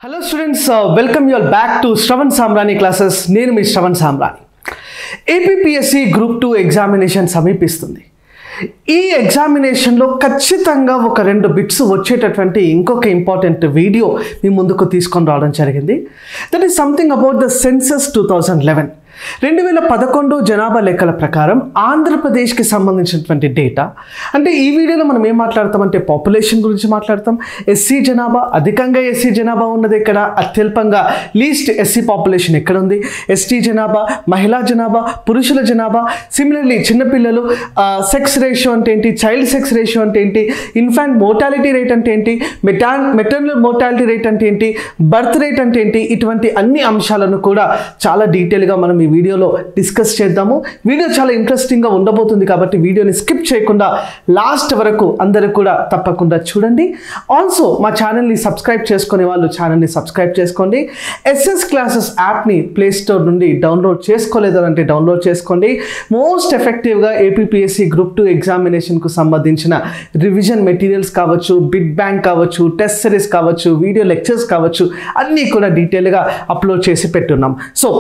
hello students welcome your back to Shravan Samrani classes నేను మీ Shravan Samrani APPSC group two examination సమీపిస్తుంది ఈ ఎగ్జామినేషన్లో ఖచ్చితంగా ఒక రెండు బిట్స్ వచ్చేటటువంటి ఇంకొక ఇంపార్టెంట్ వీడియో మీ ముందుకు తీసుకొని రావడం జరిగింది that is something about the census two thousand eleven రెండు వేల పదకొండు జనాభా లెక్కల ప్రకారం ఆంధ్రప్రదేశ్కి సంబంధించినటువంటి డేటా అంటే ఈ వీడియోలో మనం ఏం మాట్లాడతామంటే పాపులేషన్ గురించి మాట్లాడతాం ఎస్సీ జనాభా అధికంగా ఎస్సీ జనాభా ఉన్నది ఎక్కడ అత్యల్పంగా లీస్ట్ ఎస్సీ పాపులేషన్ ఎక్కడ ఉంది ఎస్టీ జనాభా మహిళా జనాభా పురుషుల జనాభా సిమిలర్లీ చిన్నపిల్లలు సెక్స్ రేషియో అంటే ఏంటి చైల్డ్ సెక్స్ రేషియో అంటే ఏంటి ఇన్ఫాంట్ మోర్టాలిటీ రేట్ అంటే ఏంటి మెటా మెటర్నల్ మోర్టాలిటీ రేట్ అంటే ఏంటి బర్త్ రేట్ అంటే ఏంటి ఇటువంటి అన్ని అంశాలను కూడా చాలా డీటెయిల్గా మనం ఈ వీడియోలో డిస్కస్ చేద్దాము వీడియో చాలా ఇంట్రెస్టింగ్గా ఉండబోతుంది కాబట్టి వీడియోని స్కిప్ చేయకుండా లాస్ట్ వరకు అందరూ కూడా తప్పకుండా చూడండి ఆల్సో మా ఛానల్ని సబ్స్క్రైబ్ చేసుకునే వాళ్ళు ఛానల్ని సబ్స్క్రైబ్ చేసుకోండి ఎస్ఎస్ క్లాసెస్ యాప్ని ప్లే స్టోర్ నుండి డౌన్లోడ్ చేసుకోలేదు అంటే డౌన్లోడ్ చేసుకోండి మోస్ట్ ఎఫెక్టివ్గా ఏపీపీఎస్సి గ్రూప్ టూ ఎగ్జామినేషన్కు సంబంధించిన రివిజన్ మెటీరియల్స్ కావచ్చు బిగ్ బ్యాంక్ కావచ్చు టెస్ట్ సిరీస్ కావచ్చు వీడియో లెక్చర్స్ కావచ్చు అన్నీ కూడా డీటెయిల్గా అప్లోడ్ చేసి పెట్టున్నాం సో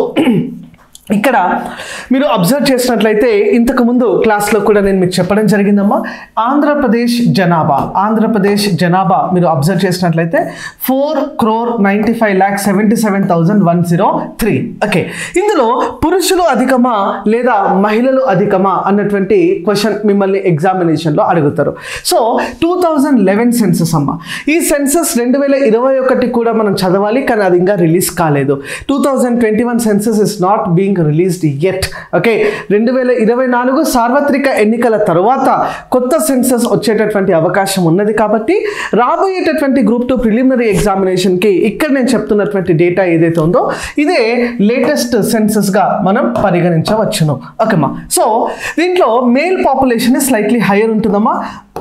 ఇక్కడ మీరు అబ్జర్వ్ చేసినట్లయితే ఇంతకుముందు క్లాస్లో కూడా నేను మీకు చెప్పడం జరిగిందమ్మా ఆంధ్రప్రదేశ్ జనాభా ఆంధ్రప్రదేశ్ జనాభా మీరు అబ్జర్వ్ చేసినట్లయితే four crore ninety five lakh seventy seven thousand one zero three okay ఇందులో పురుషులు అధికమా లేదా మహిళలు అధికమా అన్నటువంటి క్వశ్చన్ మిమ్మల్ని ఎగ్జామినేషన్లో అడుగుతారు so two thousand eleven census అమ్మ ఈ సెన్సస్ రెండు వేల ఇరవై ఒకటి కూడా మనం చదవాలి కానీ అది ఇంకా రిలీజ్ కాలేదు two thousand twenty one census is not being released at okay రెండు వేల ఇరవై నాలుగు సార్వత్రిక ఎన్నికల తర్వాత కొత్త సెన్సస్ వచ్చేటటువంటి అవకాశం ఉన్నది కాబట్టి రాబోయేటటువంటి గ్రూప్ టూ ప్రిలిమినరీ ఎగ్జామినేషన్కి ఇక్కడ నేను చెప్తున్నటువంటి డేటా ఏదైతే ఉందో ఇదే లేటెస్ట్ సెన్సస్గా మనం పరిగణించవచ్చును ఓకేమ్మా సో దీంట్లో మేల్ పాపులేషన్ స్లైట్లీ హైయర్ ఉంటుందమ్మా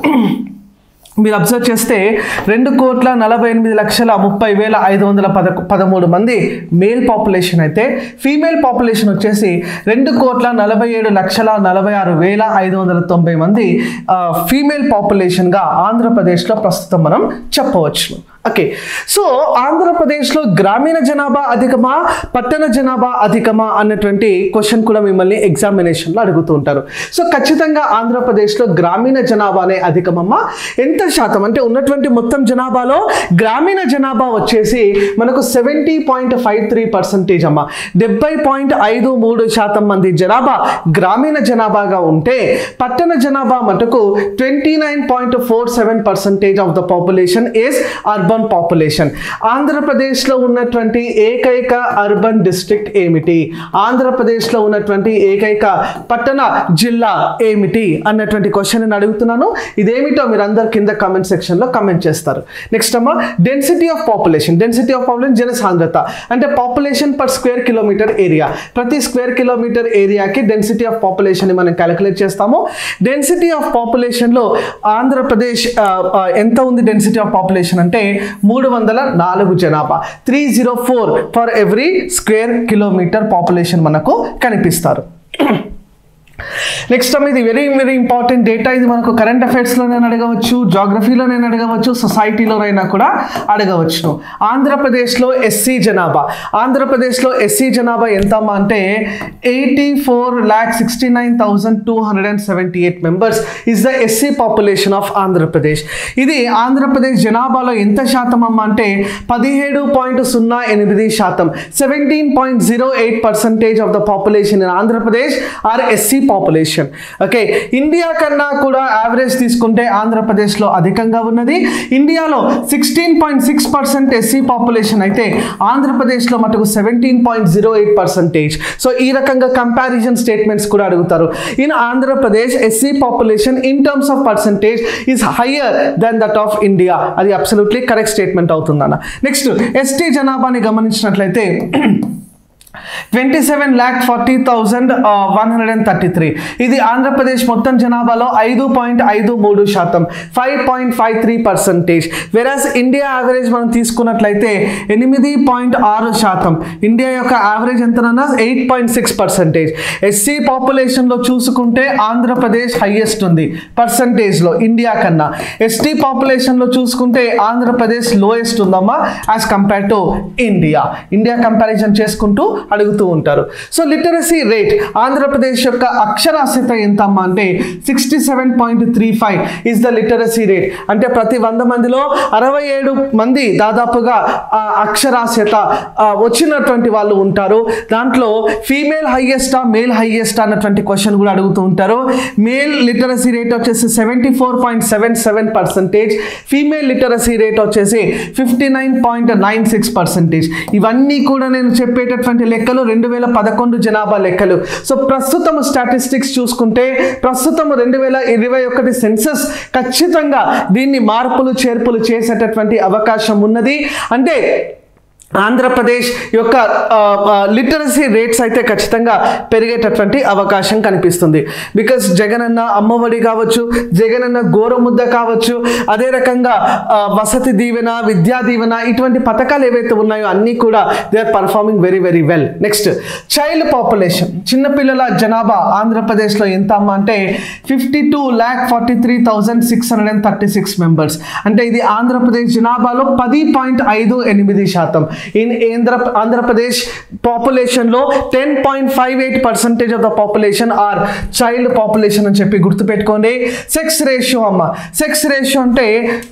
మీరు అబ్జర్వ్ చేస్తే రెండు కోట్ల నలభై ఎనిమిది లక్షల ముప్పై వేల ఐదు వందల పద పదమూడు మంది మేల్ పాపులేషన్ అయితే ఫీమేల్ పాపులేషన్ వచ్చేసి రెండు కోట్ల నలభై ఏడు లక్షల నలభై ఆరు వేల ఐదు వందల తొంభై మంది ఫీమేల్ పాపులేషన్గా ఆంధ్రప్రదేశ్లో ప్రస్తుతం మనం చెప్పవచ్చు ఓకే సో ఆంధ్రప్రదేశ్లో గ్రామీణ జనాభా అధికమా పట్టణ జనాభా అధికమా అన్నటువంటి క్వశ్చన్ కూడా మిమ్మల్ని ఎగ్జామినేషన్లో అడుగుతూ ఉంటారు సో ఖచ్చితంగా ఆంధ్రప్రదేశ్లో గ్రామీణ జనాభానే అధికమమ్మా ఎంత శాతం అంటే ఉన్నటువంటి మొత్తం జనాభాలో గ్రామీణ జనాభా వచ్చేసి మనకు seventy point five three percentage అమ్మా డెబ్బై పాయింట్ ఐదు మూడు శాతం మంది జనాభా గ్రామీణ జనాభాగా ఉంటే పట్టణ జనాభా మటుకు twenty nine point four seven percentage of the population is urban population ఆంధ్రప్రదేశ్లో ఉన్నటువంటి ఏకైక అర్బన్ డిస్ట్రిక్ట్ ఏమిటి ఆంధ్రప్రదేశ్లో ఉన్నటువంటి ఏకైక పట్టణ జిల్లా ఏమిటి అన్నటువంటి క్వశ్చన్ అడుగుతున్నాను ఇదేమిటో మీరు అందరు కింద కామెంట్ సెక్షన్లో కామెంట్ చేస్తారు నెక్స్ట్ అమ్మా density of population density of population జనసాంద్రత అంటే population per square kilometre area ప్రతి స్క్వేర్ కిలోమీటర్ ఏరియాకి డెన్సిటీ ఆఫ్ పాపులేషన్ మనం క్యాలిక్యులేట్ చేస్తాము డెన్సిటీ ఆఫ్ పాపులేషన్లో ఆంధ్రప్రదేశ్ ఆ, ఆ, ఎంత ఉంది డెన్సిటీ ఆఫ్ పాపులేషన్ అంటే మూడు వందల నాలుగు జనాభా three zero four for every square kilometre population మనకు కనిపిస్తారు నెక్స్ట్ ఇది వెరీ వెరీ ఇంపార్టెంట్ డేటా ఇది మనకు కరెంట్ అఫైర్స్లోనైనా అడగవచ్చు జాగ్రఫీలోనైనా అడగవచ్చు సొసైటీలోనైనా కూడా అడగవచ్చును ఆంధ్రప్రదేశ్లో ఎస్సీ జనాభా ఆంధ్రప్రదేశ్లో ఎస్సీ జనాభా ఎంత అమ్మా అంటే eighty four lakh sixty nine thousand two hundred and seventy eight members is the SC population of Andhra Pradesh ఇది ఆంధ్రప్రదేశ్ జనాభాలో ఎంత శాతం అమ్మా అంటే పదిహేడు పాయింట్ సున్నా ఎనిమిది శాతం seventeen point zero eight percentage of the population in Andhra Pradesh are SC population okay India కన్నా కూడా యావరేజ్ తీసుకుంటే ఆంధ్రప్రదేశ్లో అధికంగా ఉన్నది ఇండియాలో sixteen point six percent SC population అయితే ఆంధ్రప్రదేశ్లో మటుకు seventeen point zero eight percentage so ఈ రకంగా కంపారిజన్ స్టేట్మెంట్స్ కూడా అడుగుతారు in Andhra Pradesh SC population in terms of percentage is higher than that of India అది అబ్సల్యూట్లీ కరెక్ట్ స్టేట్మెంట్ అవుతుందన్న నెక్స్ట్ ఎస్టీ జనాభాని గమనించినట్లయితే twenty seven lakh forty thousand one hundred and thirty three ఇది ఆంధ్రప్రదేశ్ మొత్తం జనాభాలో ఐదు పాయింట్ ఐదు మూడు శాతం five point five three percentage average India average మనం తీసుకున్నట్లయితే ఎనిమిది పాయింట్ ఆరు శాతం ఇండియా యొక్క యావరేజ్ ఎంతనన్నా eight point six percentage SC పాపులేషన్లో చూసుకుంటే ఆంధ్రప్రదేశ్ హైయెస్ట్ ఉంది పర్సంటేజ్లో ఇండియా కన్నా ఎస్టీ పాపులేషన్లో చూసుకుంటే ఆంధ్రప్రదేశ్ లోయెస్ట్ ఉందమ్మా as compare to India India comparison చేసుకుంటూ అడుగుతూ ఉంటారు సో లిటరసీ రేట్ ఆంధ్రప్రదేశ్ యొక్క అక్షరాస్యత ఎంత అమ్మా అంటే sixty seven point three five is the literacy rate అంటే ప్రతి వంద మందిలో అరవై ఏడు మంది దాదాపుగా ఆ, అక్షరాస్యత ఆ, వచ్చినటువంటి వాళ్ళు ఉంటారు దాంట్లో ఫీమేల్ హైయెస్టా మేల్ హైయెస్టా అన్నటువంటి క్వశ్చన్ కూడా అడుగుతూ ఉంటారు మేల్ లిటరసీ రేట్ వచ్చేసి seventy four point seven seven percentage female literacy rate వచ్చేసి fifty nine point nine six percentage ఇవన్నీ కూడా నేను చెప్పేటటువంటి లెక్కలు రెండు వేల పదకొండు జనాభా లెక్కలు సో ప్రస్తుతం స్టాటిస్టిక్స్ చూసుకుంటే ప్రస్తుతం రెండు వేల ఇరవై ఒకటి సెన్సస్ ఖచ్చితంగా దీన్ని మార్పులు చేర్పులు చేసేటటువంటి అవకాశం ఉన్నది అంటే ఆంధ్రప్రదేశ్ యొక్క లిటరసీ రేట్స్ అయితే ఖచ్చితంగా పెరిగేటటువంటి అవకాశం కనిపిస్తుంది బికాస్ జగనన్న అమ్మఒడి కావచ్చు జగనన్న గోరముద్ద కావచ్చు అదే రకంగా ఆ, వసతి దీవెన విద్యా దీవెన ఇటువంటి పథకాలు ఏవైతే ఉన్నాయో అన్నీ కూడా they are performing very very well next child population చిన్నపిల్లల జనాభా ఆంధ్రప్రదేశ్లో ఎంత అమ్మ అంటే fifty two lakh forty three thousand six hundred and thirty six members అంటే ఇది ఆంధ్రప్రదేశ్ జనాభాలో పది పాయింట్ ఐదు ఎనిమిది శాతం ఇన్ ఆంధ్ర ఆంధ్రప్రదేశ్ పాపులేషన్లో ten point five eight percentage of the population are child population అని చెప్పి గుర్తుపెట్టుకోండి సెక్స్ రేషియో అమ్మ సెక్స్ రేషియో అంటే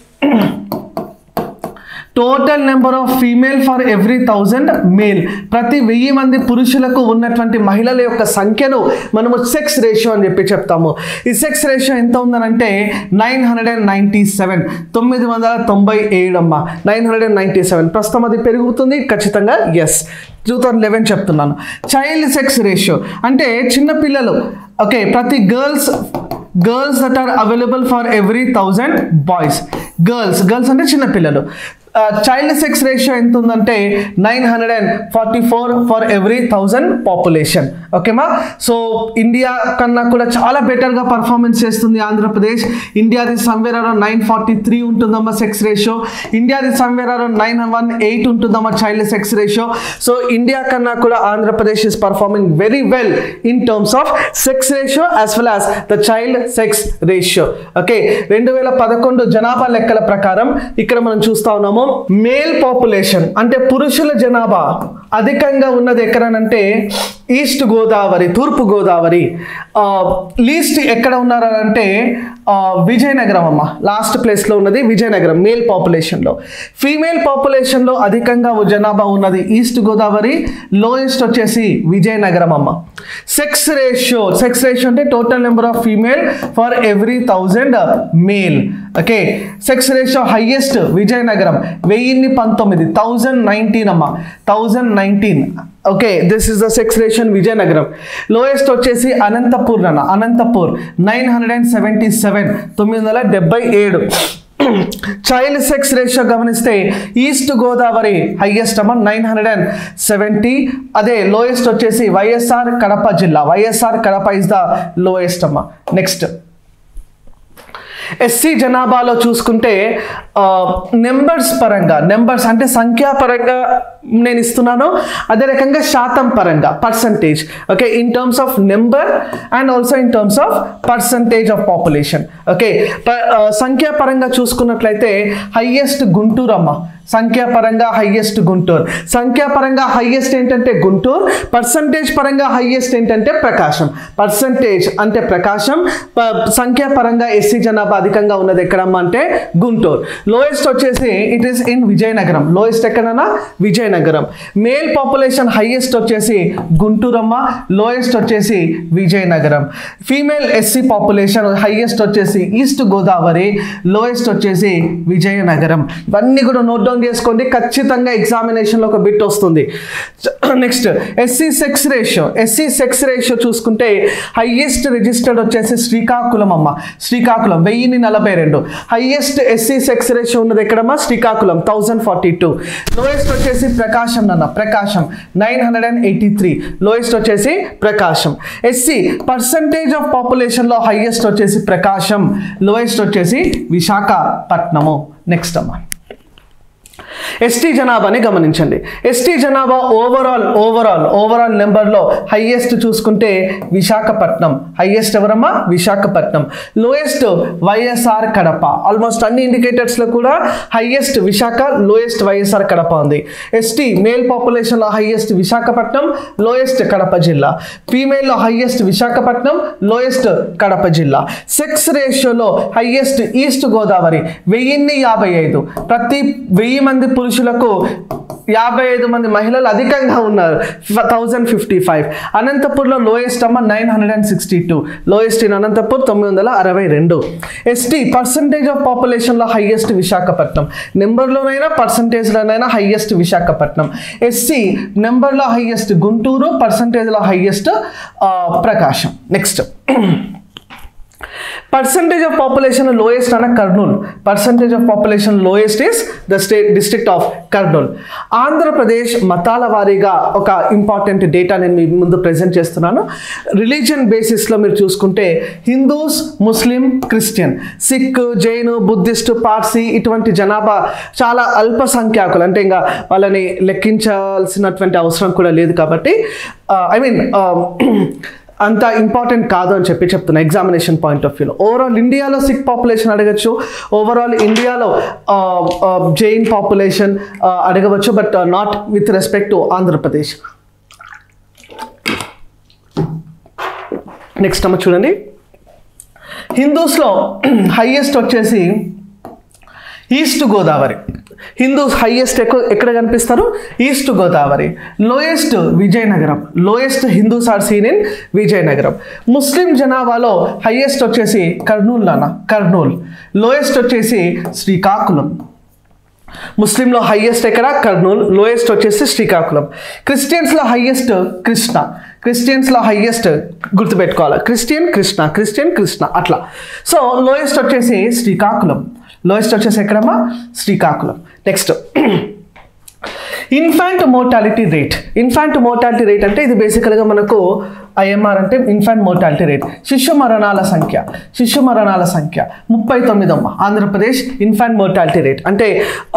total number of female for every thousand male ప్రతి వెయ్యి మంది పురుషులకు ఉన్నటువంటి మహిళల యొక్క సంఖ్యను మనము సెక్స్ రేషియో అని చెప్పి చెప్తాము ఈ సెక్స్ రేషియో ఎంత ఉందనంటే nine hundred and ninety seven తొమ్మిది వందల తొంభై ఏడు అమ్మ nine hundred and ninety seven ప్రస్తుతం అది పెరుగుతుంది ఖచ్చితంగా ఎస్ టూ థౌజండ్ లెవెన్ చెప్తున్నాను చైల్డ్ సెక్స్ రేషియో అంటే చిన్నపిల్లలు ఓకే ప్రతి girls girls that are available for every thousand boys girls girls అంటే చిన్నపిల్లలు చైల్డ్ సెక్స్ రేషియో ఎంత ఉందంటే nine hundred and forty four for every thousand population ఓకేమా so India కన్నా కూడా చాలా బెటర్గా పర్ఫార్మెన్స్ చేస్తుంది ఆంధ్రప్రదేశ్ ఇండియాది somewhere around nine forty three ఉంటుందమ్మా సెక్స్ రేషియో ఇండియాది somewhere around nine one eight ఉంటుందమ్మా child sex ratio so India కన్నా కూడా Andhra Pradesh is performing very well in terms of sex ratio as well as the child sex ratio okay రెండు వేల పదకొండు జనాభా లెక్కల ప్రకారం ఇక్కడ మనం చూస్తా ఉన్నాము మేల్ పాపులేషన్ అంటే పురుషుల జనాభా అధికంగా ఉన్నది ఎక్కడనంటే ఈస్ట్ గోదావరి తూర్పు గోదావరి లీస్ట్ ఎక్కడ ఉన్నారంటే ఆ, విజయనగరం అమ్మ లాస్ట్ ప్లేస్లో ఉన్నది విజయనగరం మేల్ పాపులేషన్లో ఫీమేల్ పాపులేషన్లో అధికంగా జనాభా ఉన్నది ఈస్ట్ గోదావరి లోయెస్ట్ వచ్చేసి విజయనగరం అమ్మ సెక్స్ రేషియో సెక్స్ రేషియో అంటే total number of female for every thousand male okay sex ratio highest Vizianagaram వెయ్యిన్ని పంతొమ్మిది థౌజండ్ నైన్టీన్ అమ్మ thousand nineteen okay this is the sex ration Vizianagaram lowest వచ్చేసి అనంతపూర్ అన్న Anantapur nine hundred and seventy seven తొమ్మిది వందల డెబ్బై ఏడు చైల్డ్ సెక్స్ రేషియో గమనిస్తే ఈస్ట్ గోదావరి హైయెస్ట్ అమ్మ నైన్ హండ్రెడ్ అండ్ సెవెంటీ అదే లోయెస్ట్ వచ్చేసి వైఎస్ఆర్ కడప జిల్లా YSR Kadapa is the lowest అమ్మ నెక్స్ట్ ఎస్సీ జనాభాలో చూసుకుంటే నెంబర్స్ పరంగా నెంబర్స్ అంటే సంఖ్యాపరంగా నేను ఇస్తున్నాను అదే రకంగా శాతం పరంగా percentage okay in terms of number and also in terms of percentage of population okay సంఖ్యాపరంగా చూసుకున్నట్లయితే హయ్యెస్ట్ గుంటూరు అమ్మ సంఖ్యాపరంగా హయ్యెస్ట్ గుంటూరు సంఖ్యాపరంగా హయ్యెస్ట్ ఏంటంటే గుంటూరు పర్సంటేజ్ పరంగా హయ్యెస్ట్ ఏంటంటే ప్రకాశం పర్సంటేజ్ అంటే ప్రకాశం ప- సంఖ్యాపరంగా ఎస్సీ జనాభా అధికంగా ఉన్నది ఎక్కడమ్మా అంటే గుంటూరు లోయెస్ట్ వచ్చేసి it is in Vizianagaram lowest ఎక్కడన్నా విజయనగరం మేల్ పాపులేషన్ హైయెస్ట్ వచ్చేసి గుంటూరమ్మ లోయెస్ట్ వచ్చేసి Vizianagaram female SC population highest వచ్చేసి ఈస్ట్ గోదావరి లోయెస్ట్ వచ్చేసి విజయనగరం ఇవన్నీ కూడా నోట్ డౌన్ చేసుకోండి ఖచ్చితంగా ఎగ్జామినేషన్లో ఒక బిట్ వస్తుంది next SC sex ratio SC sex ratio చూసుకుంటే హైయెస్ట్ రిజిస్టర్డ్ వచ్చేసి శ్రీకాకుళం అమ్మ శ్రీకాకుళం వెయ్యి వెయ్యిన్ని నలభై రెండు హైయెస్ట్ ఎస్సీ సెక్స్ రేషియో ఉన్నది ఎక్కడమ్మా Srikakulam thousand forty two lowest వచ్చేసి ప్రకాశం నాన్న Prakasam nine hundred and eighty three lowest వచ్చేసి ప్రకాశం ఎస్సీ పర్సంటేజ్ ఆఫ్ పాపులేషన్లో హైయెస్ట్ వచ్చేసి ప్రకాశం లోయెస్ట్ వచ్చేసి విశాఖపట్నము నెక్స్ట్ అమ్మా ఎస్టీ జనాభాని గమనించండి ఎస్టీ జనాభా ఓవరాల్ ఓవరాల్ ఓవరాల్ నెంబర్లో హైయెస్ట్ చూసుకుంటే విశాఖపట్నం హైయెస్ట్ ఎవరమ్మా విశాఖపట్నం లోయెస్ట్ వైఎస్ఆర్ కడప ఆల్మోస్ట్ అన్ని ఇండికేటర్స్లో కూడా హైయెస్ట్ విశాఖ లోయెస్ట్ వైఎస్ఆర్ కడప ఉంది ఎస్టీ మేల్ పాపులేషన్లో హైయెస్ట్ విశాఖపట్నం లోయెస్ట్ కడప జిల్లా ఫీమేల్లో హైయెస్ట్ విశాఖపట్నం లోయెస్ట్ కడప జిల్లా సెక్స్ రేషియోలో హైయెస్ట్ ఈస్ట్ గోదావరి వెయ్యిన్ని యాభై ఐదు ప్రతి వెయ్యి మంది పురుషులకు యాభై ఐదు మంది మహిళలు అధికంగా ఉన్నారు థౌజండ్ ఫిఫ్టీ ఫైవ్ అనంతపూర్లో లోయెస్ట్ అమ్మ nine hundred and sixty two lowest in Anantapur తొమ్మిది వందల అరవై రెండు ఎస్టీ పర్సంటేజ్ ఆఫ్ పాపులేషన్లో హైయెస్ట్ విశాఖపట్నం నెంబర్లోనైనా పర్సంటేజ్లోనైనా హైయెస్ట్ విశాఖపట్నం ఎస్సీ నెంబర్లో హైయెస్ట్ గుంటూరు పర్సంటేజ్లో highest Prakasam next percentage of population lowest అన్న Kurnool percentage of population lowest is the state district of Kurnool Andhra Pradesh మతాల వారీగా ఒక ఇంపార్టెంట్ డేటా నేను మీ ముందు ప్రజెంట్ చేస్తున్నాను రిలీజియన్ బేసిస్లో మీరు చూసుకుంటే Hindus Muslim Christian Sikh Jain Buddhist Parsi ఇటువంటి జనాభా చాలా అల్పసంఖ్యాకులు అంటే ఇంకా వాళ్ళని లెక్కించాల్సినటువంటి అవసరం కూడా లేదు కాబట్టి ఐ మీన్ అంత ఇంపార్టెంట్ కాదు అని చెప్పి చెప్తున్నా ఎగ్జామినేషన్ పాయింట్ ఆఫ్ వ్యూలో ఓవరాల్ ఇండియాలో సిక్ పాపులేషన్ అడగచ్చు ఓవరాల్ ఇండియాలో జైన్ పాపులేషన్ అడగవచ్చు but not with respect to Andhra Pradesh next అమ్మ చూడండి హిందూస్లో హైయెస్ట్ వచ్చేసి ఈస్ట్ గోదావరి హిందూస్ హైయెస్ట్ ఎక్కువ ఎక్కడ కనిపిస్తారు East Godavari lowest Vizianagaram lowest Hindus are seen in Vizianagaram Muslim జనాభాలో హైయెస్ట్ వచ్చేసి కర్నూలు నాన్న కర్నూలు లోయెస్ట్ వచ్చేసి శ్రీకాకుళం ముస్లింలో హైయెస్ట్ ఎక్కడ కర్నూలు లోయెస్ట్ వచ్చేసి శ్రీకాకుళం క్రిస్టియన్స్లో హైయెస్ట్ కృష్ణ క్రిస్టియన్స్లో హైయెస్ట్ గుర్తుపెట్టుకోవాలి క్రిస్టియన్ కృష్ణ క్రిస్టియన్ కృష్ణ అట్లా సో లోయెస్ట్ వచ్చేసి శ్రీకాకుళం లోయెస్ట్ వచ్చేసి ఎక్కడమ్మా Srikakulam next infant mortality rate infant mortality rate అంటే ఇది బేసికల్గా మనకు ఐఎంఆర్ అంటే ఇన్ఫాంట్ మోర్టాలిటీ రేట్ శిశు మరణాల సంఖ్య శిశు మరణాల సంఖ్య ముప్పై తొమ్మిదమ్మ ఆంధ్రప్రదేశ్ ఇన్ఫాంట్ మోర్టాలిటీ రేట్ అంటే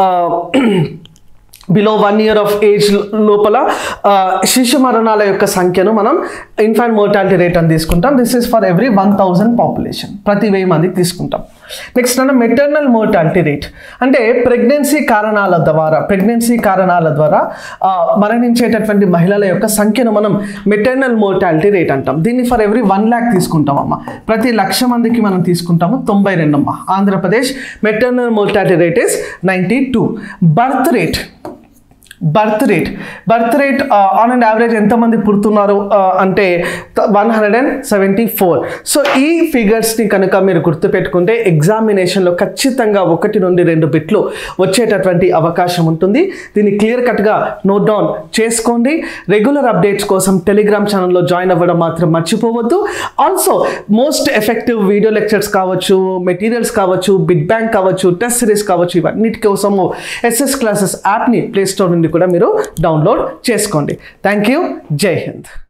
below one year of age లోపల ఆ, శిశు మరణాల యొక్క సంఖ్యను మనం ఇన్ఫాంట్ మోర్టాలిటీ రేట్ అని తీసుకుంటాం this is for every one thousand population ప్రతి వెయ్యి మందికి తీసుకుంటాం నెక్స్ట్ అన్న మెటర్నల్ మోర్టాలిటీ రేట్ అంటే ప్రెగ్నెన్సీ కారణాల ద్వారా ప్రెగ్నెన్సీ కారణాల ద్వారా ఆ, మరణించేటటువంటి మహిళల యొక్క సంఖ్యను మనం మెటర్నల్ మోర్టాలిటీ రేట్ అంటాం దీన్ని ఫర్ ఎవ్రీ వన్ ల్యాక్ తీసుకుంటాం అమ్మ ప్రతి లక్ష మందికి మనం తీసుకుంటాము తొంభై రెండు అమ్మ Andhra Pradesh maternal mortality rate is ninety two birth rate birth rate birth rate on and average ఎంతమంది పుడుతున్నారు uh, అంటే one hundred and seventy four so ఈ ఫిగర్స్ని కనుక మీరు గుర్తుపెట్టుకుంటే ఎగ్జామినేషన్లో ఖచ్చితంగా ఒకటి నుండి రెండు బిట్లు వచ్చేటటువంటి అవకాశం ఉంటుంది దీన్ని క్లియర్ కట్గా నోట్ డౌన్ చేసుకోండి రెగ్యులర్ అప్డేట్స్ కోసం టెలిగ్రామ్ ఛానల్లో జాయిన్ అవ్వడం మాత్రం మర్చిపోవద్దు also most effective video lectures కావచ్చు మెటీరియల్స్ కావచ్చు బిగ్ బ్యాంక్ కావచ్చు టెస్ట్ సిరీస్ కావచ్చు ఇవన్నిటి కోసము ఎస్ఎస్ క్లాసెస్ యాప్ని ప్లే స్టోర్ నుండి కూడా మీరు డౌన్లోడ్ చేసుకోండి థ్యాంక్ యూ జై హింద్